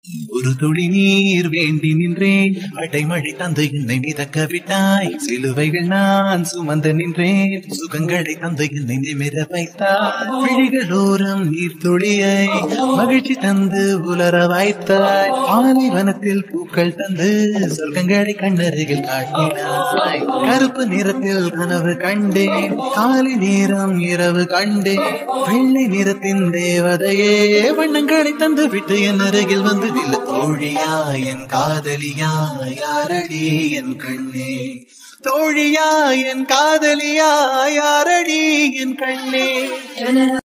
ஒரு துளி நீர் வேண்டி நின்றேன் அடைமழை தந்து என்னை மிதக்க விட்டாய் சிலுவைகள் நான் சுமந்து நின்றேன் சுகங்களை தந்து என்னை நிமிர வைத்தாய் விழிகளோரம் நீர் துளியை மகிழ்ச்சி தந்து உலர வைத்தாய் ஆலைவனத்தில் பூக்கள் தந்து சொர்க்கங்களை கண்ணருகில் காட்டினாய் கருப்பு நிறத்தில் கனவு கண்டேன் காலை நேரம் இரவு கண்டேன் வெள்ளை நிறத்தின் தேவதையே வண்ணங்களை தந்து விட்டு என் அருகில் வந்து நில தோழியா என் காதலியா யாரடி என் கண்ணே தோழியா என் காதலியா யாரடி என் கண்ணே